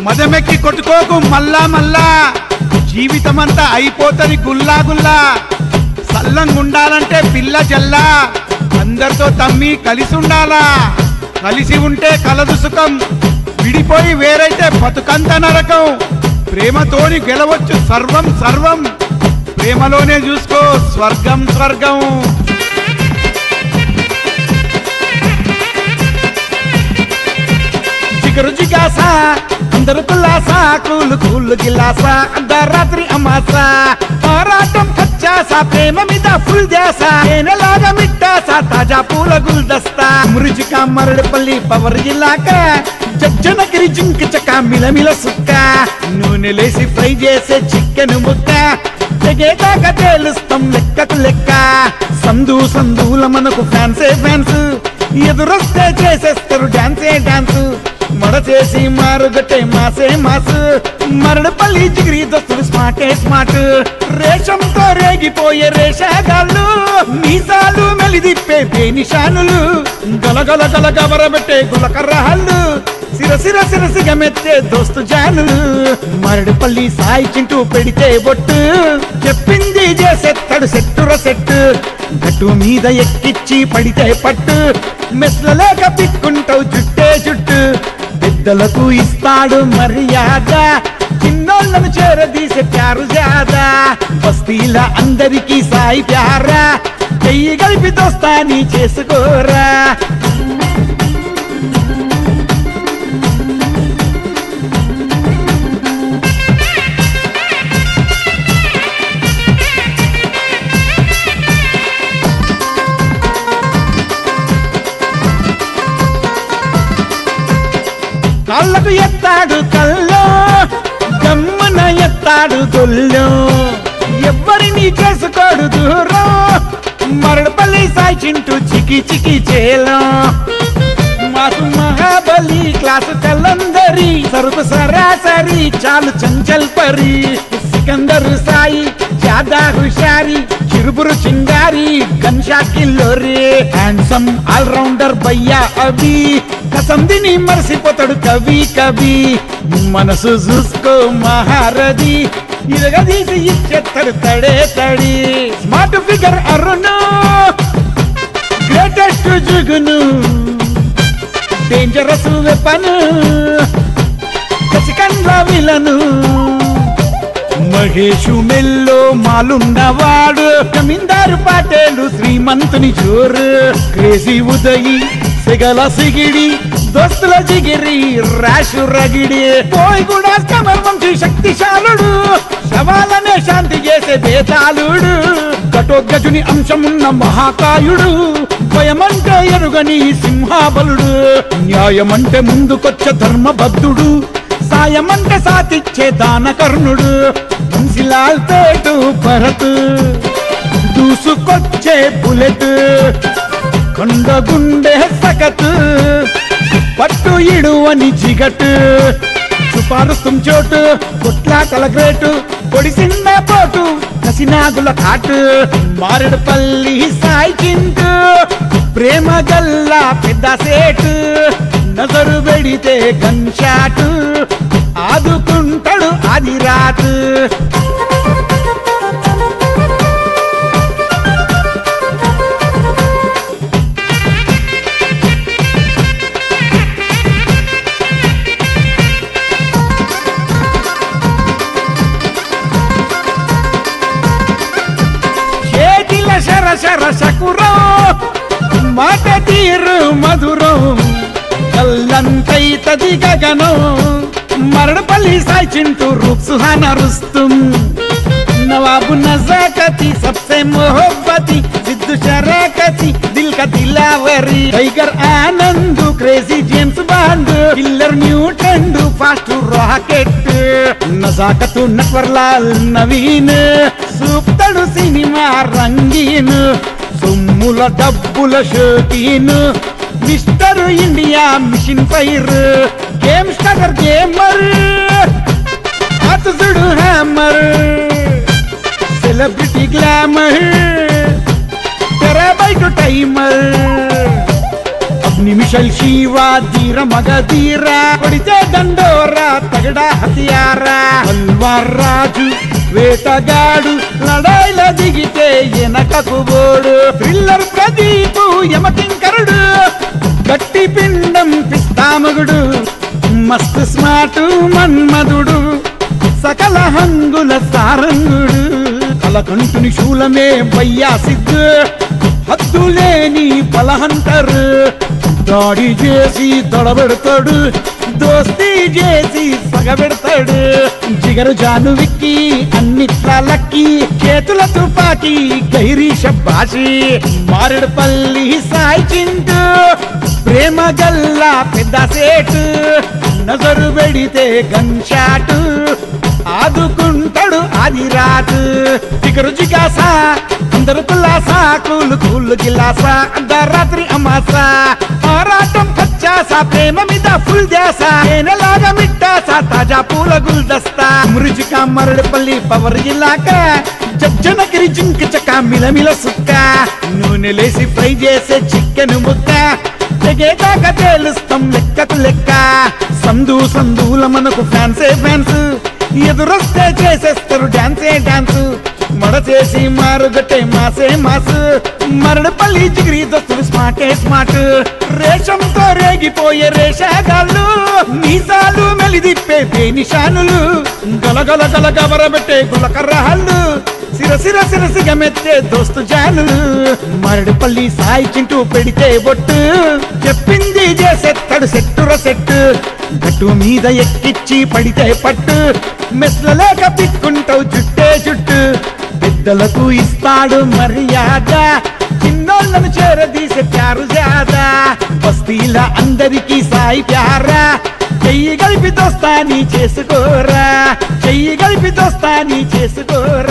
మదమెక్కి కొట్టుకోకు మల్లా మల్లా జీవితమంతా అయిపోతది గుల్లా గుల్లా సల్లంగుండాలంటే పిల్ల జల్లా అందరితో తమ్మి కలిసి ఉండాలా కలిసి ఉంటే కలదు సుఖం విడిపోయి వేరైతే బతుకంత నరకం ప్రేమతోని గెలవచ్చు సర్వం సర్వం ప్రేమలోనే చూసుకో స్వర్గం స్వర్గం చిగురు జిగాస అందరు కుల్లాస కూలు కూలు గిలాస అర్ధరాత్రి అమాస పోరాటం కచ్చాస ప్రేమ మీద ఫుల్ చేస తేనెలాగా మిట్టాస తాజా పూల గుల్దస్తా మురుచిక మరడుపల్లి పవర్ జిల్లాక జజ్జనగిరి జింక చక్క మిలమిల సుక్క నూనె లేసి ఫ్రై చేసే చికెన్ ముక్క తెగేదాకా తేలుస్తాం లెక్కకు లెక్క సందు సందుల మనకు ఫ్యాన్సే ఫ్యాన్స్ ఎదురొస్తే చేసేస్తారు డాన్సే డాన్స్ మడ చేసి మారుగట్టే మాసే మాసు మరడపల్లి జిగిరి దస్తులు స్మార్టే స్మార్ట్ రేషంతో రేగిపోయే రేషగాళ్ళు మీసాలు మెలిదిప్పే పేనిషానులు గలగల గల గబరబెట్టే గులకర్రహళ్ళు సిర సిర సిర సిగ మెచ్చే దోస్తు జానులు మరడుపల్లి సాయి చింటూ పెడితే బొట్టు చెప్పింది చేసేస్తాడు సెట్టుర సెట్టు గట్టు మీద ఎక్కిచ్చి పడితే పట్టు మెస్లలేక పిక్కుంటావు జుట్టే జుట్టు పెద్దలకు ఇస్తాడు మర్యాద చిన్నోళ్ళను చేరదీసే ప్యారు జాదా బస్తీల అందరికీ సాయి ప్యారా చెయ్యి కలిపి దోస్తాని చేసుకోరా కాళ్ళకు ఎత్తాడు కల్లో గమ్మున ఎత్తాడు దొల్లో ఎవ్వరిని చేసుకోడు దూరం మరడపల్లి సాయి చింటూ చికి చికి చేలం మాకు మహాబలి క్లాసు కలందరి సరుకు సరాసరి చాలు చంచల్ పరి సికందరు సాయి జాదా హుషారి చిరుబురు చింగారి గన్షా కిల్లోరి హ్యాండ్సమ్ ఆల్ రౌండర్ బయ్యా అవి కసందిని మరసిపోతాడు కవి కవి మనసు చూసుకో మహారథి ఇరగదీసి ఇచ్చేస్తాడు తడే తడి స్మార్ట్ ఫిగర్ అరుణు గ్రేటెస్ట్ జుగును డేంజరస్ వెపన్ కసికండ్ల విలను మహేషు మెల్లో మాలున్నవాడు జమీందారు పాటేలు శ్రీమంతుని జోరు క్రేజీ ఉదయి సిగల సిగిడి దోస్తుల జిగిరి రాషు రగిడి పోయి కూడా కమర్వంశీ శక్తిశాలుడు శవాలనే శాంతి చేసే బేతాళుడు ఘటోద్గజుని అంశమున్న మహాకాయుడు భయమంటే ఎరుగని సింహాబలుడు న్యాయమంటే ముందుకొచ్చే ధర్మబద్ధుడు సాయమంటే సాతిచ్చే దానకర్ణుడు బన్సిలాల్ పేటు భరత్ దూసుకొచ్చే బుల్లెట్ కొండ గుండె సగత్ పట్టు ఇడువని జిగట్ సుపారుస్తుం చోటు కొట్లాటల గ్రేటు పొడిసిన పోటు కసినాగుల కాటు మారేడుపల్లి సాయి చింటు ప్రేమ గల్లా పెద్ద సేటు నజరు పెడితే గన్షాటు ఆదుకుంటాడు అది రాటు చేతిల శర శర శకురం మాట తీరు మధురం కల్లంతైతది గగనం మరడపల్లి సాయి చింటూ రూప్ సుహాన రుస్తుం నవాబు నజాకతి సబ్సే మొహబ్బతి సిద్ధు శరాకతి దిల్ కా దిలావరి tiger Anand crazy James Bond killer Newton fast rocket నజాకతు నట్వర్లాల్ నవీన్ సూప్తడు సినిమా రంగీన్ సొమ్ముల డబ్బుల షోకీన్ mister India mission fire game star gamer అతుడు hammer celebrity glamour terabyte timer నిమిషల్ శివ ధీర మగ ధీర కొడితే దండోరా తగడా హతియారా అల్వార్ రాజు వేటగాడు లడాయిల దిగితే ఎనకకు బోడు థ్రిల్లర్ ప్రదీపు యమకింకరుడు గట్టి పిండం పిస్తామగుడు మస్తు స్మార్ట్ మన్మధుడు సకల హంగుల సారంగుడు కలకంటుని శూలమే వయ్యా సిద్ధు హద్దులేని బలహంటరు దాడి చేసి దొడబెడతాడు దోస్తీ చేసి సగబెడతాడు జిగరు జాను విక్కి అన్నిట్లా లక్కి చేతుల తుపాకి గైరీ షబ్బాషి మారేడుపల్లి సాయి చింటూ ప్రేమ గల్లా పెద్ద సేటు నజరు పెడితే గన్షాటు ఆదుకుంటాడు ఆది రాజు జిగరు జిగాస అందరు కుల్లాస కూలు కూలు గిలాస అర్ధరాత్రి అమాస ఆరాటం పచ్చాస ప్రేమ మీద ఫుల్ దేస తేనెలాగా మిట్టాస తాజా పూల గుల్దస్తా మృజిక మరడుపల్లి పవర్ ఇలాక జనగిరి జింక చక్క మిలమిల సుక్క నూనె లేసి ఫ్రై చేసే చికెన్ ముక్క తెగేదాకా తేలుస్తాం లెక్కకు లెక్క సందు సందుల మనకు ఫ్యాన్సే ఫ్యాన్స్ ఎదురొస్తే చేసేస్తారు డాన్సే డాన్స్ మడచేసి మారుగట్టే మాసే మాసు మరడపల్లి జిగిరి దస్తులు స్మార్టే స్మార్ట్ రేషంతో రేగిపోయే రేషగాళ్ళు మీసాలు మెలిదిప్పే బేనిషానులు గలగల గల గబరబెట్టే గులకర్రహళ్ళు సిర సిర సిర సిగమెత్తే దోస్తు జానులు మరడుపల్లి సాయి చింటూ పెడితే బొట్టు చెప్పింది చేసేస్తాడు సెట్టుర సెట్టు గట్టు మీద ఎక్కిచ్చి పడితే పట్టు మెస్ల లేక పిక్కుంటావు జుట్టే జుట్టు పెద్దలకు ఇస్తాడు మర్యాద చిన్నోళ్ళను చేరదీసే ప్యారు జాదా బస్తీల అందరికీ సాయి ప్యారా చెయ్యి కలిపి దోస్తాని చేసుకోరా చెయ్యి కలిపి దోస్తాని చేసుకోరా